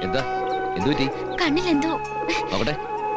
എന്താ എന്തു പറ്റി കണ്ണിലെന്തോ നോക്കട്ടെ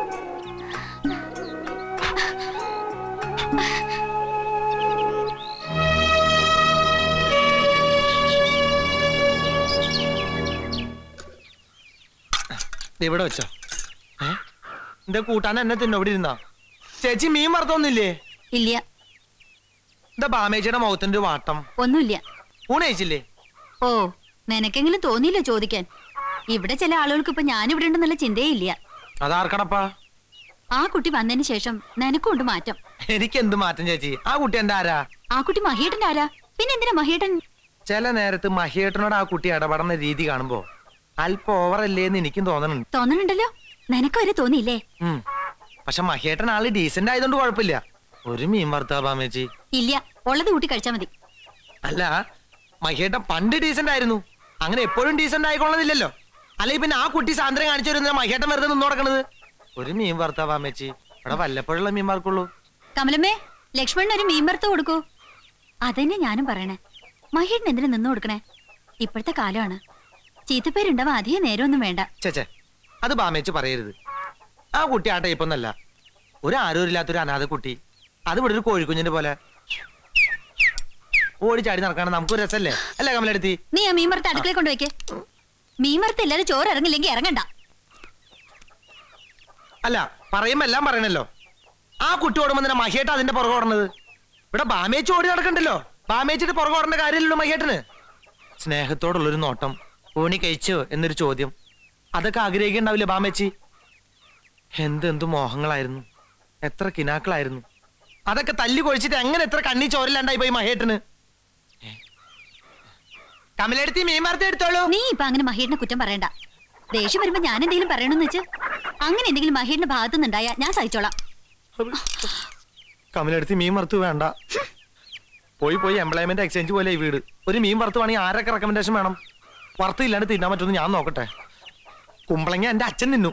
ദേ ഇവിടെ വെച്ചോ ഏ? എന്റെ കൂട്ടാൻ എന്നെ തിന്നോ ഇവിടെ ഇരുന്നാ ചേച്ചി മീൻ വറുത്തൊന്നില്ലേ ഇല്ല എന്താ ബാമേച്ചിയുടെ മുഖത്തിന്റെ ഒരു വാട്ടം ഒന്നുമില്ല ഊണ് കഴിച്ചില്ലേ ഓ നിനക്കെങ്കിലും തോന്നിയില്ല ചോദിക്കാൻ ഇവിടെ ചില ആളുകൾക്ക് ഇപ്പൊ ഞാനിവിടെ ഉണ്ടെന്നുള്ള ചിന്തയേ ഇല്ല അതാർക്കടപ്പാ ആ കുട്ടി വന്നതിന് ശേഷം നിനക്കുണ്ട് മാറ്റം എനിക്ക് എന്ത് മാറ്റം ചേച്ചി ആ കുട്ടി എന്റെ ആരാ ആ കുട്ടി മഹിയേട്ടന്റെ ആരാ പിന്നെ എന്തിനാ മഹിയേട്ടൻ ചില നേരത്ത് മഹിയേട്ടനോട് ആ കുട്ടി ഇടപെടുന്ന രീതി കാണുമ്പോ അല്പം ഓവറല്ലേ എന്ന് എനിക്കും തോന്നണുണ്ട് തോന്നണുണ്ടല്ലോ നിനക്ക് വരെ തോന്നിയില്ലേ ഉം. പക്ഷെ മഹിയേട്ടൻ ആള് ഡീസന്റ് ആയതുകൊണ്ട് കുഴപ്പമില്ല ഒരു മീൻ വറുത്താ ബാമേച്ചി ഇല്ല ഉള്ളത് കൂട്ടി കഴിച്ചാ മതി അല്ല മഹിയേട്ടൻ പണ്ട് ഡീസന്റ് ആയിരുന്നു അങ്ങനെ എപ്പോഴും ഡീസന്റ് ആയിക്കൊള്ളുന്നില്ലല്ലോ അല്ലെങ്കിൽ പിന്നെ ആ കുട്ടി സാന്ദ്രം കാണിച്ചു വരുന്ന മഹിയേട്ടൻ വെറുതെ നിന്ന് നടക്കണത് ഒരു മീൻ വറുത്താ ബാമേച്ചി ഇവിടെ വല്ലപ്പോഴുള്ള മീൻ വറുക്കുള്ളൂ കമലമ്മേ ലക്ഷ്മണൻ ഒരു മീൻ വറുത്ത് കൊടുക്കൂ അതന്നെ ഞാനും പറയണേ മഹിയേട്ടൻ എന്തിനു നിന്ന് കൊടുക്കണേ ഇപ്പോഴത്തെ കാലമാണ് ചീത്തപ്പേരുണ്ടാവാൻ അധികം നേരമൊന്നും വേണ്ട ചേച്ചേ അത് ബാമേച്ച് പറയരുത് ആ കുട്ടി ആ ടൈപ്പൊന്നല്ല ഒരു ആരോരില്ലാത്തൊരു അനാഥ കുട്ടി അത് ഇവിടെ ഒരു കോഴിക്കുഞ്ഞിന്റെ പോലെ ഓടി ചാടി നടക്കാണ് നമുക്കൊരു രസല്ലേ അല്ലേ കമലെടുത്തി നീ ആ മീൻ വറുത്ത് അടുക്കളയിൽ കൊണ്ടുവയ്ക്ക് മീൻ വറുത്ത് എല്ലാരും ചോറ് ഇറങ്ങില്ലെങ്കിൽ ഇറങ്ങണ്ട അല്ല പറയുമ്പോ എല്ലാം പറയണല്ലോ ആ കുട്ടി ഓടുമ്പോ തന്നെ മഹിയേട്ട അതിന്റെ പുറകെ ഓടണത് ഇവിടെ ബാമേച്ച് ഓടി നടക്കണ്ടല്ലോ ബാമേച്ചിട്ട് പുറകെ ഓടേണ്ട കാര്യമില്ലല്ലോ മഹിയേട്ടന് സ്നേഹത്തോടുള്ളൊരു നോട്ടം ഊണി കഴിച്ചോ എന്നൊരു ചോദ്യം അതൊക്കെ ആഗ്രഹിക്കണ്ടാവില്ലേ ബാമേച്ചി എന്തെന്തു മോഹങ്ങളായിരുന്നു എത്ര കിനാക്കളായിരുന്നു അതൊക്കെ തല്ലി കൊഴിച്ചിട്ട് എങ്ങനെ എത്ര കണ്ണി ചോരില്ലാണ്ടായി പോയി മഹേട്ടന് കമലെടുത്തി മീൻ മരത്തെ എടുത്തോളൂ നീ ഇപ്പൊ അങ്ങനെ മഹീടിനെ കുറ്റം പറയണ്ട ദേഷ്യം വരുമ്പോ ഞാൻ എന്തെങ്കിലും പറയണമെന്ന് വെച്ച് അങ്ങനെ എന്തെങ്കിലും മഹീടിന്റെ ഭാഗത്തു നിന്നുണ്ടായാ ഞാൻ സഹിച്ചോളാം കമലെടുത്ത് മീൻ വറുത്ത് വേണ്ട പോയി പോയി എംപ്ലോയ്മെന്റ് എക്സ്ചേഞ്ച് പോലെ ഈ വീട് ഒരു മീൻ വറുത്തുവാണെങ്കിൽ ആരൊക്കെ റെക്കമെൻഡേഷൻ വേണം വറുത്ത് ഇല്ലാണ്ട് തിന്നാൻ പറ്റുമെന്ന് ഞാൻ നോക്കട്ടെ കുമ്പളങ്ങ എന്റെ അച്ഛൻ തിന്നു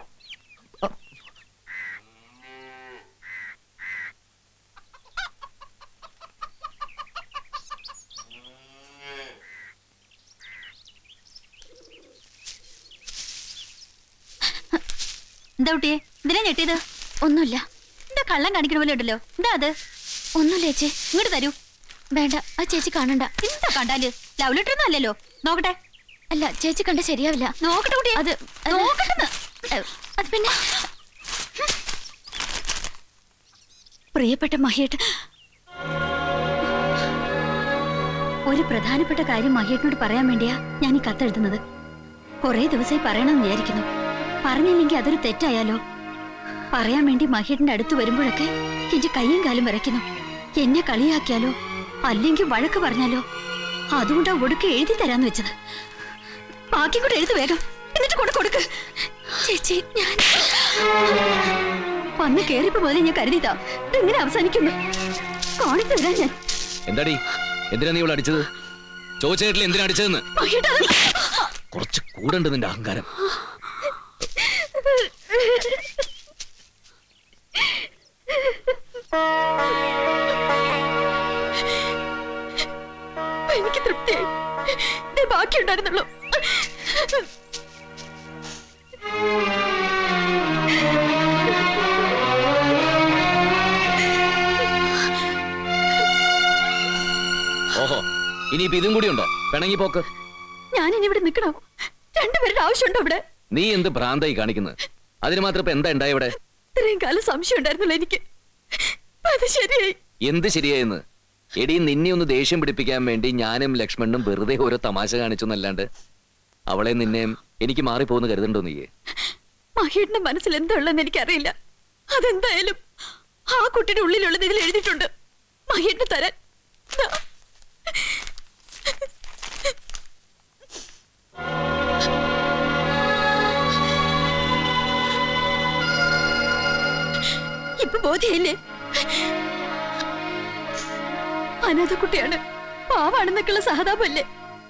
എന്താ കുട്ടിയെ ഇതിനെ ഞെട്ടിയത് ഒന്നുമില്ല എന്താ കള്ളം കാണിക്കണ പോലെ ഉണ്ടല്ലോ എന്താ അത് ഒന്നുമില്ല ചേച്ചി ഇങ്ങോട്ട് തരൂ വേണ്ട ആ ചേച്ചി കാണണ്ട എന്താ കണ്ടാല് ലവ് ലെറ്റർ ഒന്നും അല്ലല്ലോ നോക്കട്ടെ അല്ല ചേച്ചി കണ്ട ശരിയാവില്ല നോക്കട്ടെ കുട്ടി അത് നോക്കട്ടെ അത് പിന്നെ പ്രിയപ്പെട്ട മഹിയേട്ട് ഒരു പ്രധാനപ്പെട്ട കാര്യം മഹിയേട്ടനോട് പറയാൻ വേണ്ടിയാ ഞാൻ ഈ കത്തെഴുതുന്നത് കുറേ ദിവസമായി പറയണമെന്ന് വിചാരിക്കുന്നു പറഞ്ഞില്ലെങ്കിൽ അതൊരു തെറ്റായാലോ പറയാൻ വേണ്ടി മഹിയേട്ടന്റെ അടുത്ത് വരുമ്പോഴൊക്കെ എന്റെ കൈയും കാലും വിറയ്ക്കുന്നു എന്നെ കളിയാക്കിയാലോ അല്ലെങ്കിൽ വഴക്ക് പറഞ്ഞാലോ അതുകൊണ്ടാ ഒടുക്ക് എഴുതി തരാന്ന് വെച്ചത് ബാക്കി കൂടെ എഴുതു വേഗം എന്നിട്ട് കൂടെ കൊടുക്ക് ചേച്ചി ഞാൻ വന്ന് കേറിപ്പോ പോലെ ഞാൻ കരുതിയതാ ഇതെങ്ങനെ അവസാനിക്കുന്നു കാണിച്ചു തരാം ഞാൻ എന്താടി എന്തിനാ നീ ഇവിടെ അടിച്ചത് ചോദിച്ചിട്ടില്ല എന്തിനാ അടിച്ചതെന്ന് മഹിയേട്ടാ, അത് കുറച്ച് കൂടുണ്ട് നിന്റെ അഹങ്കാരം എനിക്ക് തൃപ്തിയായി ദേ ബാക്കിയുണ്ടായിരുന്നുള്ളൂ ഓഹോ ഇനിയിപ്പോ ഇതും കൂടി ഉണ്ടോ പിണങ്ങി പോക്ക് ഞാനിനി ഇവിടെ നിൽക്കണോ രണ്ടുപേരുടെ ആവശ്യമുണ്ടോ ഇവിടെ നീ എന്ത് ഭ്രാന്തായി കാണിക്കുന്നത് അതിന് മാത്രം ഇപ്പൊ എന്താ ഉണ്ടായ ഇവിടെ ഇത്രയും കാലം സംശയം ഉണ്ടായിരുന്നല്ലോ എനിക്ക് അത് ശരിയായി എന്ത് ശരിയായെന്ന് എടി നിന്നെ ഒന്ന് ദേഷ്യം പിടിപ്പിക്കാൻ വേണ്ടി ഞാനും ലക്ഷ്മണനും വെറുതെ ഓരോ തമാശ കാണിച്ചു എന്നല്ലാണ്ട് അവളെ നിന്നെയും എനിക്ക് മാറിപ്പോന്ന് കരുതണ്ടോ നീയെ മഹേട്ടിന്റെ മനസ്സിൽ എന്താ ഉള്ളതെന്ന് എനിക്കറിയില്ല അതെന്തായാലും ആ കുട്ടിയുടെ ഉള്ളിലുള്ളത് ഇതിൽ എഴുതിയിട്ടുണ്ട് മഹേട്ടിന് തരാൻ ദാ. ഇപ്പൊ ബോധ്യയില്ലേ അനാഥ കുട്ടിയാണ് പാവാണെന്നൊക്കെയുള്ള സഹതാപല്ലേ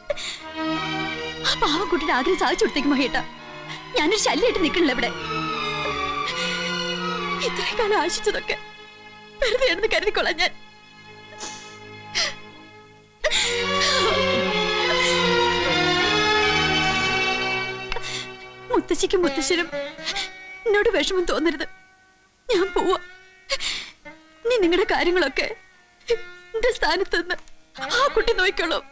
ആ പാവക്കുട്ടിയുടെ ആഗ്രഹം സാധിച്ചു കൊടുത്തേക്ക് മഹേട്ട ഞാനൊരു ശല്യമായിട്ട് നിൽക്കണില്ല ഇവിടെ ഇത്രയും കാലം ആശിച്ചതൊക്കെ വെറുതെ ആണെന്ന് കരുതിക്കൊള്ളാം ഞാൻ മുത്തശ്ശിക്കും മുത്തശ്ശനും എന്നോട് വിഷമം തോന്നരുത് ഞാൻ പോവാ നീ നിങ്ങളുടെ കാര്യങ്ങളൊക്കെ എന്റെ സ്ഥാനത്ത് നിന്ന് ആ കുട്ടി നോക്കിക്കോളൂ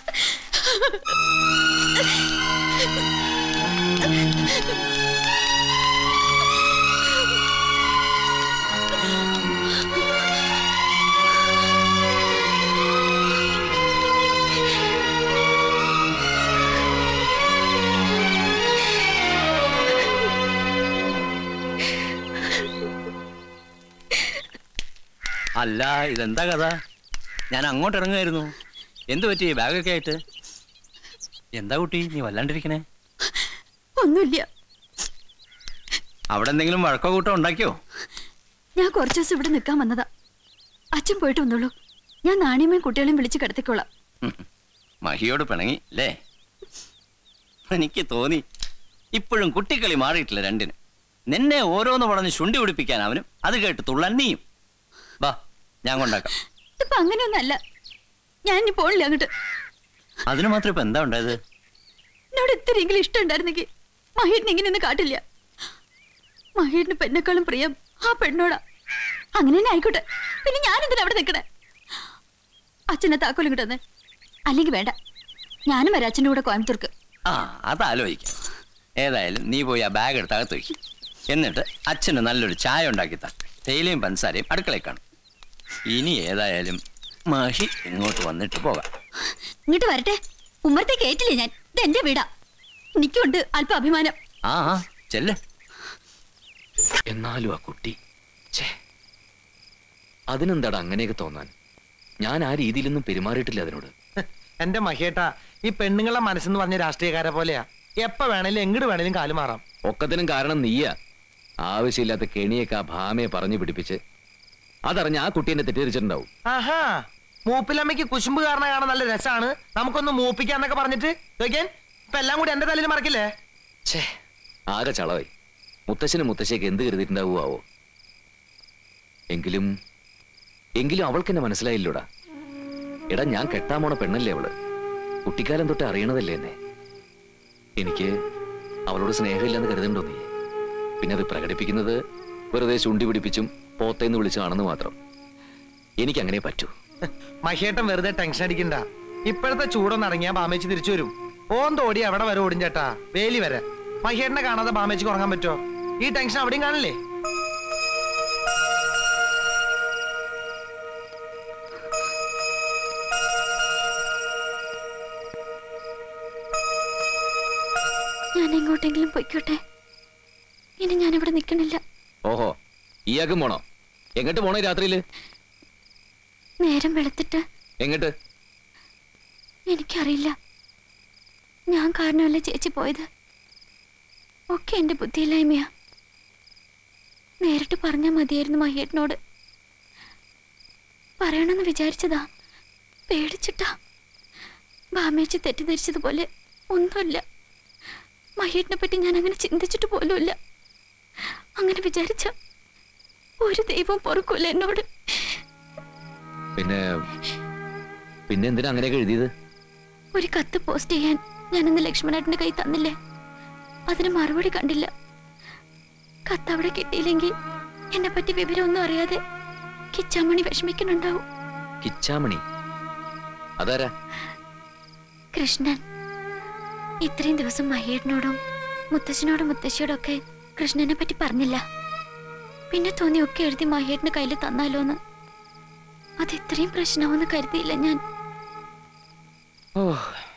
അല്ല ഇതെന്താ കഥ ഞാൻ അങ്ങോട്ട് ഇറങ്ങുമായിരുന്നു എന്തു പറ്റി ബാഗൊക്കെ ആയിട്ട് എന്താ കുട്ടി നീ വല്ലാണ്ടിരിക്കണേ ഒന്നുമില്ല അവിടെ എന്തെങ്കിലും വഴക്കോ കൂട്ടോ ഉണ്ടാക്കിയോ ഞാൻ കുറച്ചു ദിവസം ഇവിടെ നിൽക്കാൻ വന്നതാ അച്ഛൻ പോയിട്ട് വന്നോളൂ ഞാൻ നാണിയമ്മയും കുട്ടികളെയും വിളിച്ച് കിടത്തിക്കോളാം ഉം. മഹിയോട് പിണങ്ങി അല്ലേ എനിക്ക് തോന്നി ഇപ്പോഴും കുട്ടിക്കളി മാറിയിട്ടില്ല രണ്ടിന് നിന്നെ ഓരോന്ന് പറഞ്ഞ് ശുണ്ടി പിടിപ്പിക്കാൻ അവനും അത് കേട്ട് തുള്ളൻ നീയും ബാ ഞാൻ കൊണ്ടാക്കാം ഇപ്പൊ അങ്ങനെയൊന്നല്ല ഞാൻ ഇനി പോണില്ല അങ്ങോട്ട് അതിന് മാത്രം ഇപ്പൊ എന്താ ഉണ്ടായത് എന്നോട് ഇത്തിരിയെങ്കിലും ഇഷ്ടം ഉണ്ടായിരുന്നെങ്കിൽ മഹേട്ടിന് ഇങ്ങനെയൊന്നും കാട്ടില്ല മഹേട്ടിന് പെണ്ണെക്കാളും പ്രിയം ആ പെണ്ണോടാ അങ്ങനെ തന്നെ ആയിക്കോട്ടെ പിന്നെ ഞാൻ എന്തിനാ അവിടെ നിൽക്കണേ അച്ഛനെ താക്കോലും കിട്ടുന്നേ അല്ലെങ്കിൽ വേണ്ട ഞാനും വരാം അച്ഛൻ്റെ കൂടെ കോയമ്പത്തൂർക്ക് ആ അത് ആലോചിക്കാം ഏതായാലും നീ പോയി ആ ബാഗ് എടുത്ത് അകത്ത് വയ്ക്കും എന്നിട്ട് അച്ഛന് നല്ലൊരു ചായ ഉണ്ടാക്കി താ തേയിലയും പഞ്ചസാരയും അടുക്കളയിൽ കാണും ഇനി ഏതായാലും മഹി ഇങ്ങോട്ട് വന്നിട്ട് പോകാം ഇങ്ങോട്ട് വരട്ടെ ഉമ്മറത്തെ കേറ്റില്ലേ ഞാൻ ഇത് എന്റെ വീടാ എനിക്കുണ്ട് അല്പം അഭിമാനം ആ ആ ചെല്ല് എന്നാലും ആ കുട്ടി ഛേ അതിനെന്താടാ അങ്ങനെയൊക്കെ തോന്നാൻ ഞാൻ ആ രീതിയിലൊന്നും പെരുമാറിയിട്ടില്ല അതിനോട് എന്റെ മഹേട്ട ഈ പെണ്ണുങ്ങളെ മനസ്സെന്ന് പറഞ്ഞ രാഷ്ട്രീയക്കാരെ പോലെയാ എപ്പ വേണേലും എങ്ങോട്ട് വേണേലും കാല് മാറാം ഒക്കത്തിനും കാരണം നീയാ ആവശ്യമില്ലാത്ത കെണിയൊക്കെ ആ ഭാമയെ പറഞ്ഞു പിടിപ്പിച്ച് അതറിഞ്ഞ് ആ കുട്ടി എന്നെ തെറ്റിദ്ധരിച്ചിട്ടുണ്ടാവും ആഹാ മൂപ്പിലമ്മയ്ക്ക് കുശുമ്പ് കാരണം കാണാൻ നല്ല രസാണ് നമുക്കൊന്ന് മൂപ്പിക്കാന്നൊക്കെ പറഞ്ഞിട്ട് നോക്കിയാൻ ഇപ്പൊ എല്ലാം കൂടി എന്റെ തലയിൽ മറക്കില്ലേ ഛേ ആകെ ചളവായി മുത്തശ്ശനും മുത്തശ്ശിയൊക്കെ എന്ത് കരുതിയിട്ടുണ്ടാവുമാവോ എങ്കിലും എങ്കിലും അവൾക്ക് എന്നെ മനസ്സിലായില്ലോടാ എടാ ഞാൻ കെട്ടാൻ പോണ പെണ്ണല്ലേ അവള് കുട്ടിക്കാലം തൊട്ട് അറിയണതല്ലേ എന്നെ എനിക്ക് അവളോട് സ്നേഹമില്ലെന്ന് കരുതണ്ടോ നീ പിന്നെ അത് പ്രകടിപ്പിക്കുന്നത് വെറുതെ ചുണ്ടി പിടിപ്പിച്ചും പോത്തേന്ന് വിളിച്ചാണെന്ന് മാത്രം എനിക്ക് അങ്ങനെ പറ്റൂ മഹേട്ടൻ വെറുതെ ടെൻഷൻ അടിക്കണ്ട ഇപ്പോഴത്തെ ചൂടൊന്ന് ഇറങ്ങിയാ ബാമേച്ചി തിരിച്ചു വരും ഓന്തോടി എവിടെ വരെ ഓടും ചേട്ടാ വേലി വരെ മഹേട്ടനെ കാണാതെ ബാമേച്ചിക്ക് ഉറങ്ങാൻ പറ്റുമോ ഈ ടെൻഷൻ അവിടെയും കാണില്ലേ ഞാൻ എങ്ങോട്ടെങ്കിലും പൊയ്ക്കോട്ടെ ഇനി ഞാൻ ഇവിടെ നിൽക്കണില്ല ഓഹോ ഈയാക്കും പോണോ എങ്ങോട്ട് പോണേ രാത്രിയില് നേരം വെളുത്തിട്ട് എങ്ങോട്ട് എനിക്കറിയില്ല ഞാൻ കാരണമല്ല ചേച്ചി പോയത് ഒക്കെ എന്റെ ബുദ്ധിയില്ലായ്മയാ നേരിട്ട് പറഞ്ഞാൽ മതിയായിരുന്നു മഹേട്ടനോട് പറയണമെന്ന് വിചാരിച്ചതാ പേടിച്ചിട്ടാ ബാമേച്ചി തെറ്റിദ്ധരിച്ചതുപോലെ ഒന്നുമില്ല മഹേട്ടിനെ പറ്റി ഞാൻ അങ്ങനെ ചിന്തിച്ചിട്ട് പോലുമില്ല അങ്ങനെ വിചാരിച്ച ഒരു ദൈവം പൊറുക്കൂല എന്നോട് പിന്നെ പിന്നെ എന്തിനാ അങ്ങനെയൊക്കെ എഴുതിയത് ഒരു കത്ത് പോസ്റ്റ് ചെയ്യാൻ ഞാനിന്ന് ലക്ഷ്മണേട്ടന്റെ കൈ തന്നില്ലേ അതിന് മറുപടി കണ്ടില്ല കത്ത് അവിടെ കിട്ടിയില്ലെങ്കിൽ എന്നെ പറ്റി വിവരമൊന്നും അറിയാതെ കിച്ചാമണി വിഷമിക്കുന്നുണ്ടാവും കിച്ചാമണി അതാരാ കൃഷ്ണൻ ഇത്രയും ദിവസം മഹേട്ടനോടും മുത്തശ്ശനോടും മുത്തശ്ശിയോടും ഒക്കെ കൃഷ്ണനെ പറ്റി പറഞ്ഞില്ല പിന്നെ തോന്നി ഒക്കെ എഴുതി മഹേട്ടന് കയ്യിൽ തന്നാലോന്ന് അത് ഇത്രയും പ്രശ്നമാവെന്ന് കരുതിയില്ല ഞാൻ ഓ